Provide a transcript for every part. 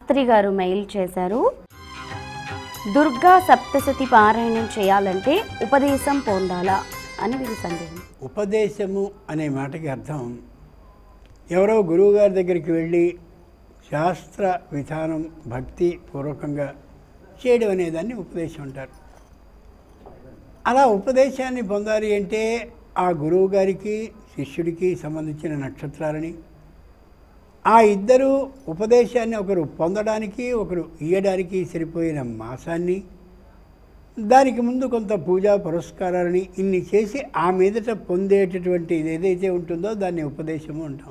శాస్త్రి గారు మెయిల్ చేశారు దుర్గా సప్తశతి పారాయణం చేయాలంటే ఉపదేశం పొందాలా అని వీరి సందేహం ఉపదేశము అనే మాటకి అర్థం ఎవరో గురువుగారి దగ్గరికి వెళ్ళి శాస్త్ర విధానం భక్తి పూర్వకంగా చేయడం అనేదాన్ని ఉపదేశం అంటారు అలా ఉపదేశాన్ని పొందాలి అంటే ఆ గురువు గారికి శిష్యుడికి సంబంధించిన నక్షత్రాలని ఆ ఇద్దరు ఉపదేశాన్ని ఒకరు పొందడానికి ఒకరు ఇయ్యడానికి సరిపోయిన మాసాన్ని దానికి ముందు కొంత పూజా పురస్కారాలని ఇన్ని చేసి ఆ మీదట పొందేటటువంటి ఇది ఏదైతే ఉంటుందో దాన్ని ఉపదేశము అంటాం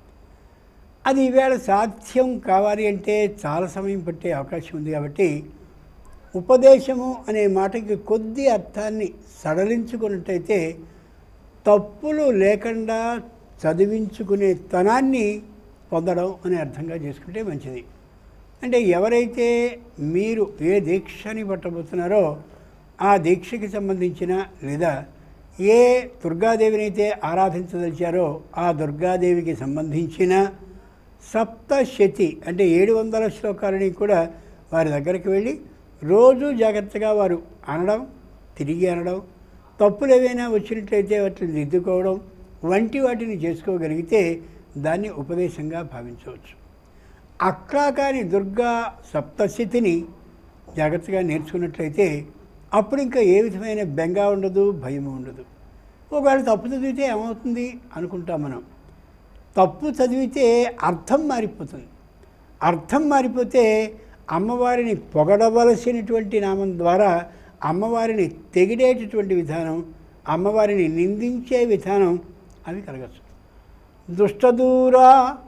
అది ఈవేళ సాధ్యం కావాలి అంటే చాలా సమయం పట్టే అవకాశం ఉంది కాబట్టి ఉపదేశము అనే మాటకి కొద్ది అర్థాన్ని సడలించుకున్నట్టయితే తప్పులు లేకుండా చదివించుకునే తనాన్ని పొందడం అనే అర్థంగా చేసుకుంటే మంచిది అంటే ఎవరైతే మీరు ఏ దీక్షని పట్టబోతున్నారో ఆ దీక్షకి సంబంధించిన లేదా ఏ దుర్గాదేవిని అయితే ఆరాధించదలిచారో ఆ దుర్గాదేవికి సంబంధించిన సప్తశతి అంటే ఏడు వందల శ్లోకాలని కూడా వారి దగ్గరికి వెళ్ళి రోజు జాగ్రత్తగా వారు అనడం తిరిగి అనడం తప్పులు ఏవైనా వచ్చినట్లయితే వాటిని దిద్దుకోవడం వంటి వాటిని చేసుకోగలిగితే దాన్ని ఉపదేశంగా భావించవచ్చు అట్లా కానీ దుర్గా సప్తశతిని జాగ్రత్తగా నేర్చుకున్నట్లయితే అప్పుడు ఇంకా ఏ విధమైన బెంగ ఉండదు భయం ఉండదు ఒకవేళ తప్పు చదివితే ఏమవుతుంది అనుకుంటాం మనం తప్పు చదివితే అర్థం మారిపోతుంది అర్థం మారిపోతే అమ్మవారిని పొగడవలసినటువంటి నామం ద్వారా అమ్మవారిని తెగిడేటటువంటి విధానం అమ్మవారిని నిందించే విధానం అవి కలగచ్చు దుష్టదూరా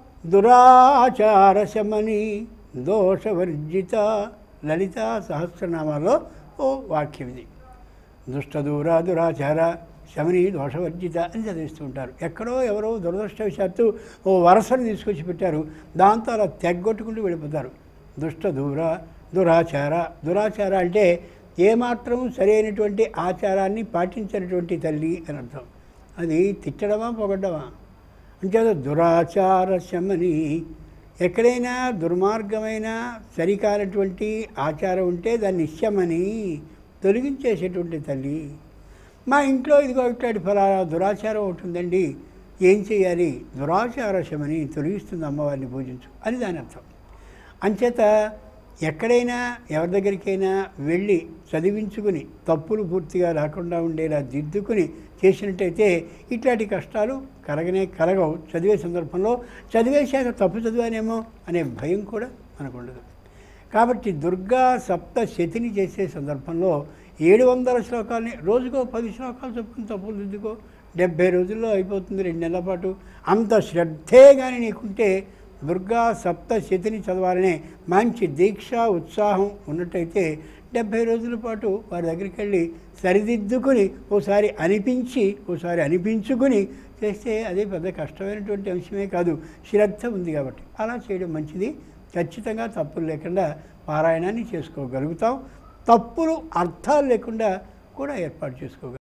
దురాచార శమని దోషవర్జిత లలిత సహస్రనామాలో ఓ వాక్యం ఇది దుష్టదూర దురాచార శమని దోషవర్జిత అని చదివిస్తూ ఉంటారు ఎక్కడో ఎవరో దురదృష్టవశాత్తు ఓ వరసను తీసుకొచ్చి పెట్టారు దాంతో అలా తెగ్గొట్టుకుంటూ వెళ్ళిపోతారు దుష్ట దూర దురాచార దురాచార అంటే ఏమాత్రం సరైనటువంటి ఆచారాన్ని పాటించినటువంటి తల్లి అని అర్థం అది తిట్టడమా పొగడ్డమా అంటే దురాచార శమని ఎక్కడైనా దుర్మార్గమైన సరికానటువంటి ఆచారం ఉంటే దాన్ని శమని తొలగించేసేటువంటి తల్లి మా ఇంట్లో ఇదిగో ఇట్లాంటి ఫలానా దురాచారం ఒకటి ఉందండి ఏం చేయాలి దురాచార శమని తొలగిస్తుంది అమ్మవారిని పూజించు అని దాని అర్థం అంచేత ఎక్కడైనా ఎవరి దగ్గరికైనా వెళ్ళి చదివించుకుని తప్పులు పూర్తిగా రాకుండా ఉండేలా దిద్దుకుని చేసినట్టయితే ఇట్లాంటి కష్టాలు కలగనే కలగవు చదివే సందర్భంలో చదివేశాక తప్పు చదివానేమో అనే భయం కూడా మనకు ఉండదు కాబట్టి దుర్గా సప్త శతిని చేసే సందర్భంలో ఏడు వందల శ్లోకాలని రోజుకో పది శ్లోకాలు చొప్పున తప్పులు దిద్దుకో డెబ్భై రోజుల్లో అయిపోతుంది రెండు నెలల పాటు అంత శ్రద్ధే కానీ నీకుంటే దుర్గా సప్త శతిని చదవాలనే మంచి దీక్ష ఉత్సాహం ఉన్నట్టయితే డెబ్భై రోజుల పాటు వారి దగ్గరికి వెళ్ళి సరిదిద్దుకుని ఓసారి అనిపించి ఓసారి అనిపించుకుని చేస్తే అదే పెద్ద కష్టమైనటువంటి అంశమే కాదు శ్రద్ధ ఉంది కాబట్టి అలా చేయడం మంచిది ఖచ్చితంగా తప్పులు లేకుండా పారాయణాన్ని చేసుకోగలుగుతాం తప్పులు అర్థాలు లేకుండా కూడా ఏర్పాటు చేసుకోగలుగుతాం